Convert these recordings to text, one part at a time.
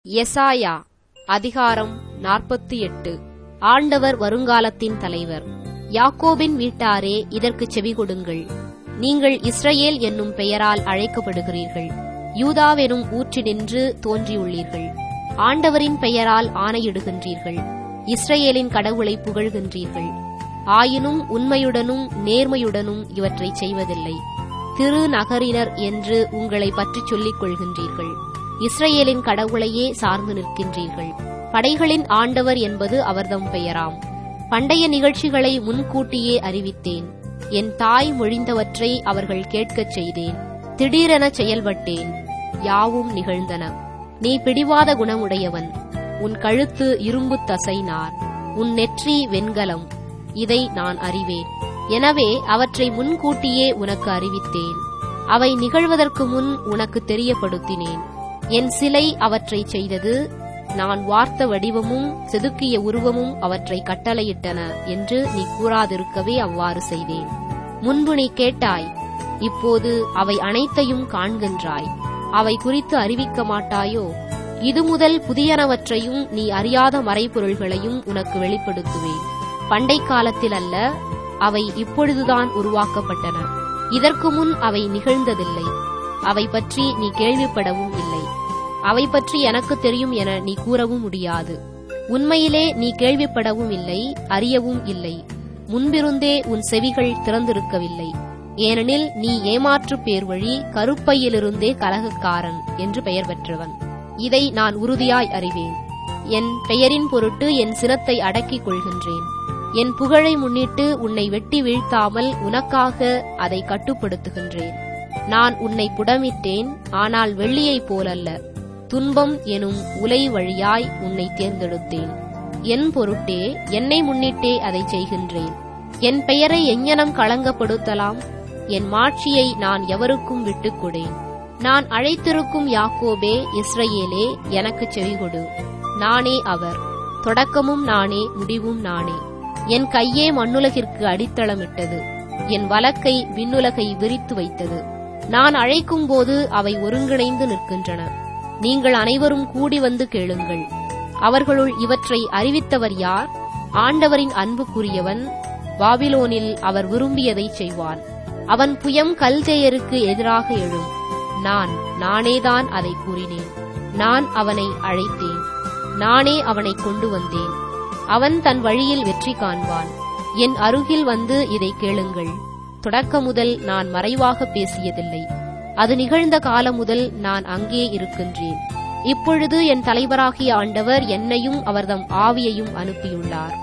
எசாயா அதிகாரம் நாற்பத்தி எட்டு ஆண்டவர் வருங்காலத்தின் தலைவர் யாக்கோபின் வீட்டாரே இதற்குச் செவிகொடுங்கள் நீங்கள் இஸ்ரவேல் என்னும் பெயரால் அழைக்கப்படுகிறீர்கள் யூதாவெனும் ஊற்றினின்று தோன்றியுள்ளீர்கள் ஆண்டவரின் பெயரால் ஆணையிடுகின்றீர்கள் இஸ்ரவேலின் கடவுளை புகழ்கின்றீர்கள் ஆயினும் உண்மையுடனும் நேர்மையுடனும் இவற்றைச் செய்வதில்லை திருநகரினர் என்று உங்களை பற்றிச் சொல்லிக் கொள்கின்றீர்கள் இஸ்ரவேலின் கடவுளையே சார்ந்து நிற்கின்றீர்கள் படைகளின் ஆண்டவர் என்பது அவர்தம் பெயராம் பண்டைய நிகழ்ச்சிகளை முன்கூட்டியே அறிவித்தேன் என் தாய் மொழிந்தவற்றை அவர்கள் கேட்கச் செய்தேன் திடீரென செயல்பட்டேன் யாவும் நிகழ்ந்தன நீ பிடிவாத குணமுடையவன் உன் கழுத்து இரும்புத் தசைனார் உன் நெற்றி வெண்கலம் இதை நான் அறிவேன் எனவே அவற்றை முன்கூட்டியே உனக்கு அறிவித்தேன் அவை நிகழ்வதற்கு முன் உனக்கு தெரியப்படுத்தினேன் என் சிலை அவற்றைச் செய்தது நான் வார்த்த வடிவமும் செதுக்கிய உருவமும் அவற்றை கட்டளையிட்டன என்று நீ கூறாதிருக்கவே அவ்வாறு செய்தேன் முன்பு நீ கேட்டாய் இப்போது அவை அனைத்தையும் காண்கின்றாய் அவை குறித்து அறிவிக்க மாட்டாயோ இது முதல் புதியனவற்றையும் நீ அறியாத மறைபொருள்களையும் உனக்கு வெளிப்படுத்துவேன் பண்டை காலத்தில் அல்ல அவை இப்பொழுதுதான் உருவாக்கப்பட்டன இதற்கு முன் அவை நிகழ்ந்ததில்லை அவை பற்றி நீ கேள்விப்படவும் இல்லை அவை பற்றி எனக்கு தெரியும் என நீ கூறவும் முடியாது உண்மையிலே நீ கேள்விப்படவும் இல்லை அறியவும் இல்லை முன்பிருந்தே உன் செவிகள் திறந்திருக்கவில்லை ஏனெனில் நீ ஏமாற்று பேர் வழி கருப்பையிலிருந்தே கலகக்காரன் என்று பெயர் பெற்றவன் இதை நான் உறுதியாய் அறிவேன் என் பெயரின் பொருட்டு என் சினத்தை அடக்கிக் கொள்கின்றேன் என் புகழை முன்னிட்டு உன்னை வெட்டி வீழ்த்தாமல் உனக்காக அதை கட்டுப்படுத்துகின்றேன் நான் உன்னை புடமிட்டேன் ஆனால் வெள்ளியைப் போலல்ல துன்பம் எனும் உலை வழியாய் உன்னை தேர்ந்தெடுத்தேன் என் பொருட்டே என்னை முன்னிட்டே அதை செய்கின்றேன் என் பெயரை எஞ்ஞனம் களங்கப்படுத்தலாம் என் மாட்சியை நான் எவருக்கும் விட்டுக் கொடேன் நான் அழைத்திருக்கும் யாக்கோபே இஸ்ரவேலே எனக்குச் செவிகொடு நானே அவர் தொடக்கமும் நானே முடிவும் நானே என் கையே மண்ணுலகிற்கு அடித்தளமிட்டது என் வலக்கை விண்ணுலகை விரித்து வைத்தது நான் அழைக்கும் போது அவை ஒருங்கிணைந்து நிற்கின்றன நீங்கள் அனைவரும் கூடி வந்து கேளுங்கள் அவர்களுள் இவற்றை அறிவித்தவர் யார் ஆண்டவரின் அன்புக்குரியவன் பாபிலோனில் அவர் விரும்பியதை செய்வான் அவன் புயம் கல்தேயருக்கு எதிராக எழும் நான் நானேதான் அதை கூறினேன் நான் அவனை அழைத்தேன் நானே அவனை கொண்டு வந்தேன் அவன் தன் வழியில் வெற்றி காண்பான் என் அருகில் வந்து இதை கேளுங்கள் தொடக்க முதல் நான் மறைவாக பேசியதில்லை அது நிகழ்ந்த காலம் முதல் நான் அங்கே இருக்கின்றேன் இப்பொழுது என் தலைவராகிய ஆண்டவர் என்னையும் அவர்தம் ஆவியையும் அனுப்பியுள்ளார்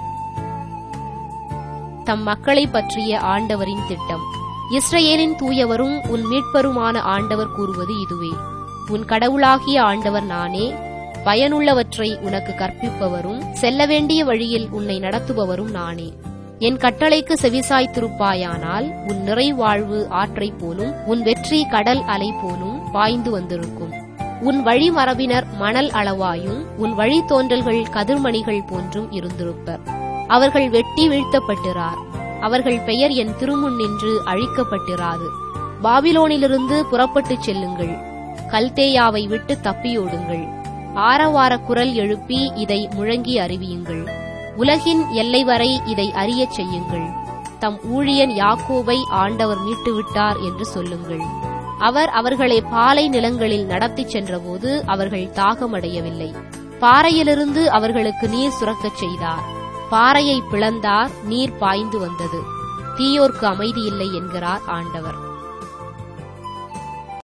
தம் மக்களை பற்றிய ஆண்டவரின் திட்டம் இஸ்ரேலின் தூயவரும் உன் மீட்பருமான ஆண்டவர் கூறுவது இதுவே உன் கடவுளாகிய ஆண்டவர் நானே பயனுள்ளவற்றை உனக்கு கற்பிப்பவரும் செல்ல வேண்டிய வழியில் உன்னை நடத்துபவரும் நானே என் கட்டளைக்கு செவிசாய்த்திருப்பாயானால் உன் நிறைவாழ்வு ஆற்றைப் போலும் உன் வெற்றி கடல் அலை போலும் பாய்ந்து வந்திருக்கும் உன் வழிமரபினர் மணல் அளவாயும் உன் வழித்தோன்றல்கள் கதிர்மணிகள் போன்றும் இருந்திருப்பர் அவர்கள் வெட்டி வீழ்த்தப்பட்டிறார் அவர்கள் பெயர் என் திருமுன் நின்று அழிக்கப்பட்டிராது பாபிலோனிலிருந்து புறப்பட்டுச் செல்லுங்கள் கல்தேயாவை விட்டு தப்பியோடுங்கள் ஆரவார குரல் எழுப்பி இதை முழங்கி அறிவியுங்கள் உலகின் எல்லை வரை இதை அறியச் செய்யுங்கள் தம் ஊழியன் யாக்கோவை ஆண்டவர் மீட்டுவிட்டார் என்று சொல்லுங்கள் அவர் அவர்களை பாலை நிலங்களில் நடத்திச் சென்றபோது அவர்கள் தாகமடையவில்லை பாறையிலிருந்து அவர்களுக்கு நீர் சுரக்கச் செய்தார் பாறையை பிளந்தார் நீர் பாய்ந்து வந்தது தீயோர்க்கு அமைதியில்லை என்கிறார் ஆண்டவர்